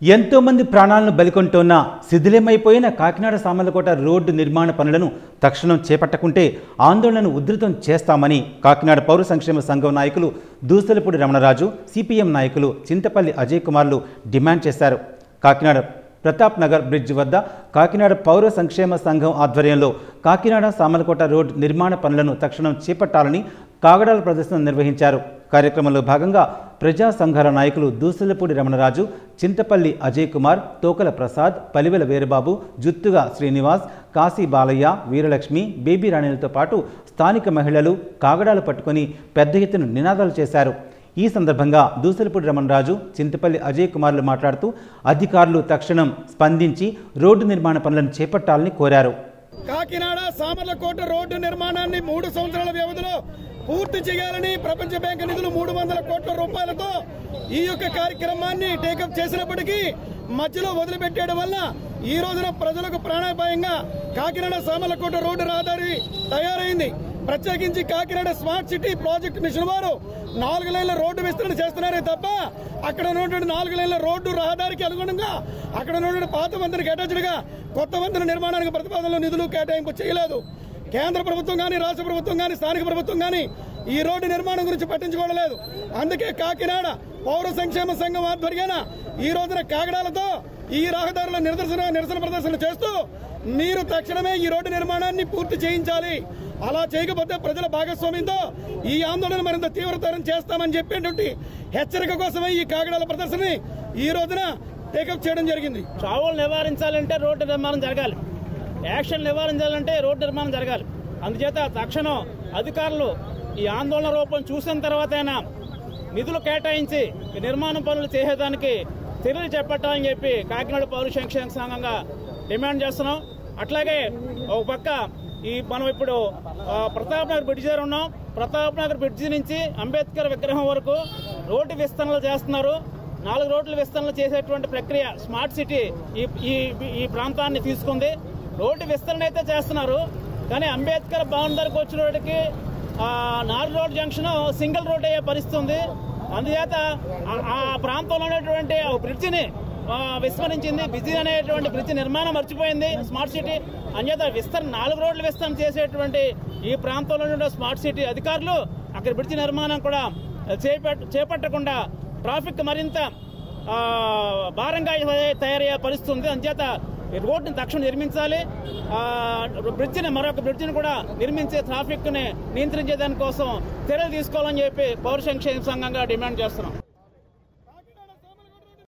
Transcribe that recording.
ఎంతో మంది ప్రాణాలను బలికొంటున్న శిథిలమైపోయిన కాకినాడ సామర్లకోట రోడ్డు నిర్మాణ పనులను తక్షణం చేపట్టకుంటే ఆందోళనను ఉధృతం చేస్తామని కాకినాడ పౌర సంక్షేమ సంఘం నాయకులు దూసలపూడి రమణరాజు సిపిఎం నాయకులు చింతపల్లి అజయ్ కుమార్లు డిమాండ్ చేశారు కాకినాడ ప్రతాప్ నగర్ బ్రిడ్జ్ వద్ద కాకినాడ పౌర సంక్షేమ సంఘం ఆధ్వర్యంలో కాకినాడ సామర్లకోట రోడ్ నిర్మాణ పనులను తక్షణం చేపట్టాలని కాగడాల ప్రదర్శన నిర్వహించారు కార్యక్రమంలో భాగంగా ప్రజా సంఘాల నాయకులు దూసలపూడి రమణరాజు చింతపల్లి అజయ్ కుమార్ తోకల ప్రసాద్ పలివెల వీరబాబు జుత్తుగా శ్రీనివాస్ కాశీ బాలయ్య వీరలక్ష్మి బేబీ రాణిలతో పాటు స్థానిక మహిళలు కాగడాలు పట్టుకొని పెద్ద ఎత్తున నినాదాలు చేశారు ఈ సందర్భంగా దూసలపూడి రమణరాజు చింతపల్లి అజయ్ కుమార్లు మాట్లాడుతూ అధికారులు తక్షణం స్పందించి రోడ్డు నిర్మాణ పనులను చేపట్టాలని కోరారు కాకినాడ సామర్లకోట రోడ్డు నిర్మాణాన్ని మూడు సంవత్సరాల వ్యవధిలో పూర్తి చేయాలని ప్రపంచ బ్యాంక్ నిధులు మూడు వందల కోట్ల రూపాయలతో ఈ యొక్క కార్యక్రమాన్ని టేకప్ చేసినప్పటికీ మధ్యలో వదిలిపెట్టేయడం వల్ల ఈ రోజున ప్రజలకు ప్రాణాపాయంగా కాకినాడ సామర్లకోట రోడ్డు రహదారి తయారైంది ప్రత్యేకించి Kakinada smart city project mission వారు నాలుగు లైన్ల రోడ్డు విస్తరణ చేస్తున్నారే తప్ప అక్కడ ఉన్నటువంటి నాలుగు లైన్ల రోడ్డు రహదారికి అనుగుణంగా అక్కడ ఉన్నటువంటి పాత వంతెనకి అటాచ్డ్ గా కొత్త వంతెన నిర్మాణానికి ప్రతిపాదనలు నిధులు కేటాయింపు చేయలేదు కేంద్ర ప్రభుత్వం కానీ రాష్ట్ర ప్రభుత్వం కానీ స్థానిక ప్రభుత్వం కానీ ఈ రోడ్డు నిర్మాణం గురించి పట్టించుకోవడం లేదు అందుకే కాకినాడ పౌర సంక్షేమ సంఘం ఆధ్వర్యాన ఈ రోజున కాగడాలతో ఈ రహదారుల నిరసన నిరసన ప్రదర్శన చేస్తూ మీరు తక్షణమే ఈ రోడ్డు నిర్మాణాన్ని పూర్తి చేయించాలి అలా చేయకపోతే ప్రజల భాగస్వామ్యంతో ఈ ఆందోళన మరింత తీవ్రతరం చేస్తామని చెప్పేటువంటి హెచ్చరిక కోసమే ఈ కాగడాల ప్రదర్శనని ఈ రోజున టేకప్ చేయడం జరిగింది చావులు నివారించాలంటే రోడ్డు నిర్మాణం జరగాలి యాక్షన్ నివారించాలంటే రోడ్డు నిర్మాణం జరగాలి అందుచేత తక్షణం అధికారులు ఈ ఆందోళన రూపం చూసిన తర్వాతైనా నిధులు కేటాయించి ఈ నిర్మాణ పనులు చేసేదానికి చర్యలు చేపట్టాలని చెప్పి కాకినాడ పౌర సంక్షేమ సంఘంగా డిమాండ్ చేస్తున్నాం అట్లాగే ఒక పక్క ఈ మనం ఇప్పుడు ఆ, ప్రతాప్ నగర్ బ్రిడ్జి దగ్గర ఉన్నాం ప్రతాప్ నగర్ బ్రిడ్జి నుంచి అంబేద్కర్ విగ్రహం వరకు రోడ్డు విస్తరణలు చేస్తున్నారు నాలుగు రోడ్ల విస్తరణలు చేసేటువంటి ప్రక్రియ స్మార్ట్ సిటీ ఈ ఈ ఈ ప్రాంతాన్ని తీసుకుంది రోడ్డు విస్తరణ అయితే చేస్తున్నారు కానీ అంబేద్కర్ భవన్ దగ్గరకు వచ్చిన వాటికి ఆ, నాలుగు రోడ్ జంక్షన్ సింగిల్ రోడ్ అయ్యే పరిస్థితి ఉంది అందుచేత ఆ- ఆ ప్రాంతంలో ఉన్నటువంటి ఒక బ్రిడ్జిని ఆ, విస్మరించింది బిజీ అనేటువంటి బ్రిడ్జ్ నిర్మాణం మర్చిపోయింది స్మార్ట్ సిటీ అంచేత విస్తరణ నాలుగు రోడ్లు విస్తరణ చేసేటువంటి ఈ ప్రాంతంలో ఉన్న స్మార్ట్ సిటీ అధికారులు అక్కడ బ్రిడ్జ్ నిర్మాణం కూడా చేపట్ చేపట్టకుండా ట్రాఫిక్ మరింత ఆ, భారంగా తయారయ్యే పరిస్థితి ఉంది అంచేత ఈ రోడ్డుని తక్షణం నిర్మించాలి ఆ, బ్రిడ్జిని మరొక బ్రిడ్జిని కూడా నిర్మించి ట్రాఫిక్ ని నియంత్రించే దానికోసం చర్యలు తీసుకోవాలని చెప్పి పౌర సంక్షేమ సంఘంగా డిమాండ్ చేస్తున్నాం